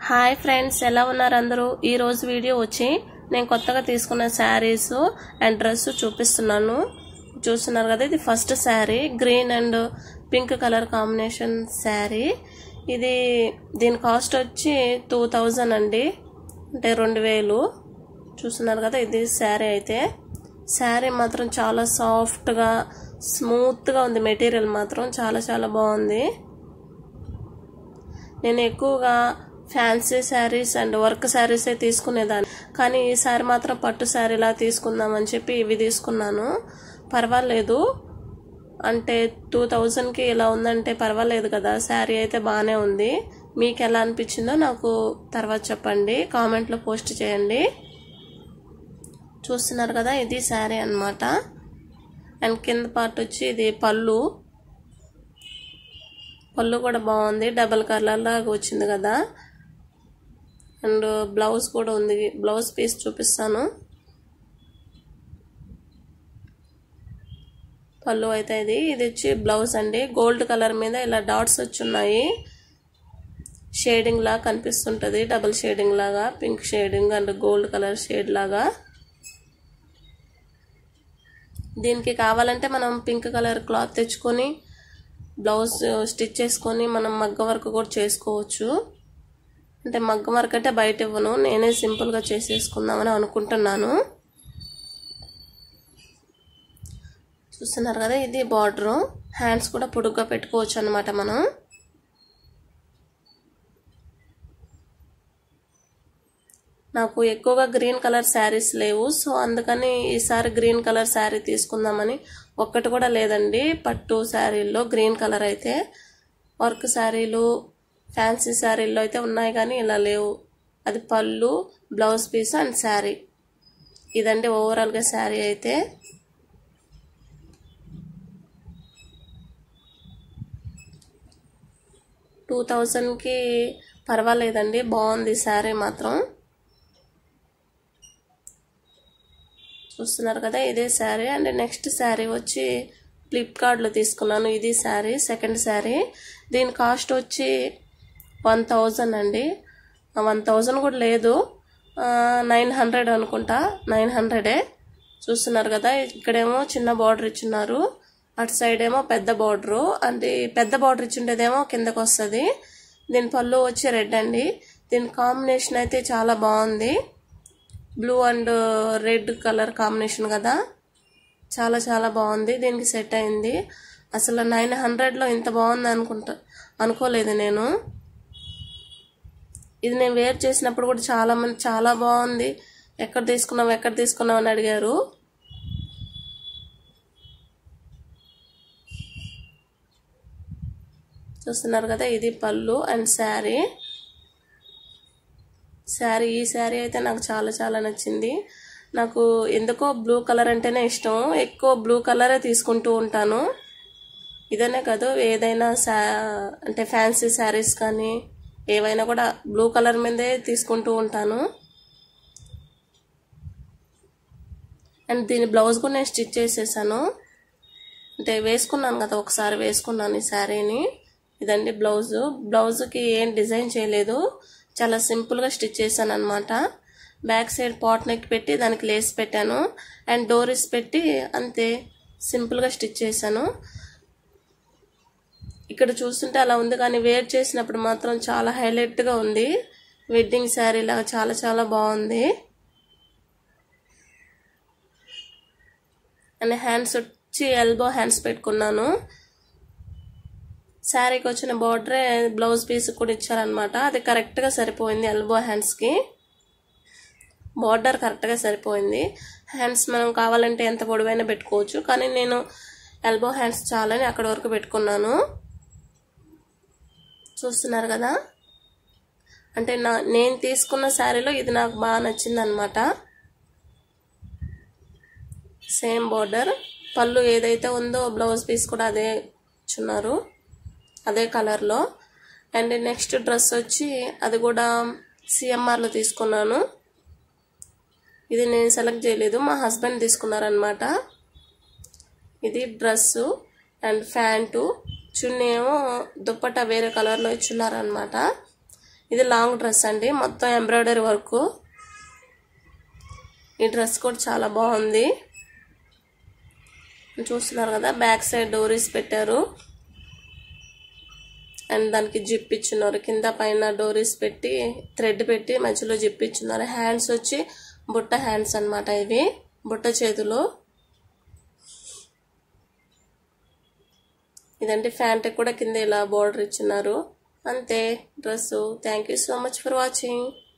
hi friends ఎలా ఉన్నారు అందరూ ఈ రోజు వీడియో వచ్చి నేను కొత్తగా తీసుకున్న శారీస్ అండ్ డ్రెస్ చూపిస్తున్నాను చూస్తున్నారు కదా ఇది first sari green and pink colour combination sari ఇది దీని కాస్ట్ వచ్చి టూ థౌజండ్ అండి అంటే రెండు వేలు చూస్తున్నారు కదా ఇది శారీ అయితే శారీ మాత్రం చాలా సాఫ్ట్గా స్మూత్గా ఉంది మెటీరియల్ మాత్రం చాలా చాలా బాగుంది నేను ఎక్కువగా ఫ్యాన్సీ శారీస్ అండ్ వర్క్ శారీసే తీసుకునేదాన్ని కానీ ఈసారి మాత్రం పట్టు శారీలా తీసుకుందామని చెప్పి ఇవి తీసుకున్నాను పర్వాలేదు అంటే టూ థౌజండ్కి ఇలా ఉందంటే పర్వాలేదు కదా శారీ అయితే బాగానే ఉంది మీకు ఎలా అనిపించిందో నాకు తర్వాత చెప్పండి కామెంట్లో పోస్ట్ చేయండి చూస్తున్నారు కదా ఇది శారీ అనమాట అండ్ కింద పార్ట్ వచ్చి ఇది పళ్ళు పళ్ళు కూడా బాగుంది డబల్ కలర్ లాగా వచ్చింది కదా అండ్ బ్లౌజ్ కూడా ఉంది బ్లౌజ్ పీస్ చూపిస్తాను పళ్ళు అయితే ఇది ఇది వచ్చి బ్లౌజ్ అండి గోల్డ్ కలర్ మీద ఇలా డాట్స్ వచ్చి ఉన్నాయి షేడింగ్ లాగా కనిపిస్తుంటుంది డబుల్ షేడింగ్ లాగా pink shading and gold colour shade లాగా దీనికి కావాలంటే మనం పింక్ కలర్ క్లాత్ తెచ్చుకొని బ్లౌజ్ స్టిచ్ చేసుకొని మనం మగ్గ వర్క్ కూడా చేసుకోవచ్చు అంటే మగ్గ వర్క్ అంటే బయట ఇవ్వను నేనే సింపుల్గా చేసేసుకుందామని అనుకుంటున్నాను చూస్తున్నారు కదా ఇది బార్డరు హ్యాండ్స్ కూడా పొడుగ్గా పెట్టుకోవచ్చు అనమాట మనం నాకు ఎక్కువగా గ్రీన్ కలర్ శారీస్ లేవు సో అందుకని ఈసారి గ్రీన్ కలర్ శారీ తీసుకుందామని ఒక్కటి కూడా లేదండి పట్టు శారీల్లో గ్రీన్ కలర్ అయితే వర్క్ శారీలు ఫ్యాన్సీ శారీల్లో అయితే ఉన్నాయి కానీ ఇలా లేవు అది పళ్ళు బ్లౌజ్ పీస్ అండ్ శారీ ఇదండి ఓవరాల్గా శారీ అయితే టూ థౌజండ్కి పర్వాలేదండి బాగుంది శారీ మాత్రం చూస్తున్నారు కదా ఇదే శారీ అండ్ నెక్స్ట్ శారీ వచ్చి ఫ్లిప్కార్ట్లో తీసుకున్నాను ఇది శారీ సెకండ్ శారీ దీని కాస్ట్ వచ్చి వన్ థౌజండ్ అండి వన్ థౌజండ్ కూడా లేదు నైన్ హండ్రెడ్ అనుకుంటా నైన్ హండ్రెడే చూస్తున్నారు కదా ఇక్కడేమో చిన్న బార్డర్ ఇచ్చున్నారు అటు సైడ్ ఏమో పెద్ద బార్డరు అంటే పెద్ద బార్డర్ ఇచ్చిండేదేమో కిందకు వస్తుంది దీని పళ్ళు వచ్చి రెడ్ అండి దీని కాంబినేషన్ అయితే చాలా బాగుంది blue and red colour combination కదా చాలా చాలా బాగుంది దీనికి సెట్ అయింది అసలు నైన్ హండ్రెడ్లో ఇంత బాగుంది అనుకుంటా అనుకోలేదు నేను ఇది నేను వేర్ చేసినప్పుడు కూడా చాలా మంది చాలా బాగుంది ఎక్కడ తీసుకున్నావు ఎక్కడ తీసుకున్నావు అని అడిగారు చూస్తున్నారు కదా ఇది పళ్ళు అండ్ శారీ శారీ ఈ శారీ అయితే నాకు చాలా చాలా నచ్చింది నాకు ఎందుకో బ్లూ కలర్ అంటేనే ఇష్టం ఎక్కువ బ్లూ కలరే తీసుకుంటూ ఉంటాను ఇదనే కాదు ఏదైనా శా అంటే ఫ్యాన్సీ శారీస్ కానీ ఏవైనా కూడా బ్లూ కలర్ మీదే తీసుకుంటూ ఉంటాను అండ్ దీని బ్లౌజ్ కూడా నేను స్టిచ్ చేసేసాను అంటే వేసుకున్నాను కదా ఒకసారి వేసుకున్నాను ఈ శారీని ఇదండి బ్లౌజ్ బ్లౌజ్కి ఏం డిజైన్ చేయలేదు చాలా సింపుల్గా స్టిచ్ చేశాను అనమాట బ్యాక్ సైడ్ పాట్ నెక్ పెట్టి దానికి లేస్ పెట్టాను అండ్ డోరీస్ పెట్టి అంతే సింపుల్గా స్టిచ్ చేశాను ఇక్కడ చూస్తుంటే అలా ఉంది కానీ వేర్ చేసినప్పుడు మాత్రం చాలా హైలైట్గా ఉంది వెడ్డింగ్ శారీ లాగా చాలా చాలా బాగుంది అండ్ హ్యాండ్స్ వచ్చి ఎల్బో హ్యాండ్స్ పెట్టుకున్నాను శారీకి వచ్చిన బార్డరే బ్లౌజ్ పీస్ కూడా ఇచ్చారనమాట అది కరెక్ట్గా సరిపోయింది ఎల్బో హ్యాండ్స్కి బార్డర్ కరెక్ట్గా సరిపోయింది హ్యాండ్స్ మనం కావాలంటే ఎంత పొడవైనా పెట్టుకోవచ్చు కానీ నేను ఎల్బో హ్యాండ్స్ చాలని అక్కడ వరకు పెట్టుకున్నాను చూస్తున్నారు కదా అంటే నా నేను తీసుకున్న శారీలో ఇది నాకు బాగా నచ్చింది అనమాట సేమ్ బార్డర్ పళ్ళు ఏదైతే ఉందో బ్లౌజ్ పీస్ కూడా అదే ఇచ్చున్నారు అదే కలర్లో అండ్ నెక్స్ట్ డ్రెస్ వచ్చి అది కూడా సిఎంఆర్లో తీసుకున్నాను ఇది నేను సెలెక్ట్ చేయలేదు మా హస్బెండ్ తీసుకున్నారనమాట ఇది డ్రెస్సు అండ్ ప్యాంటు చున్నీ ఏమో దుప్పట వేరే కలర్లో ఇచ్చున్నారనమాట ఇది లాంగ్ డ్రెస్ అండి మొత్తం ఎంబ్రాయిడరీ వర్క్ ఈ డ్రెస్ కూడా చాలా బాగుంది చూస్తున్నారు కదా బ్యాక్ సైడ్ డోరీస్ పెట్టారు అండ్ దానికి జిప్ ఇచ్చున్నారు కింద పైన డోరీస్ పెట్టి థ్రెడ్ పెట్టి మధ్యలో జిప్ ఇచ్చున్నారు హ్యాండ్స్ వచ్చి బుట్ట హ్యాండ్స్ అన్నమాట ఇవి బుట్ట చేతులు ఇదంటే ఫ్యాంట్ కూడా కింద ఇలా బార్డర్ ఇచ్చినారు అంతే dress thank you so much for watching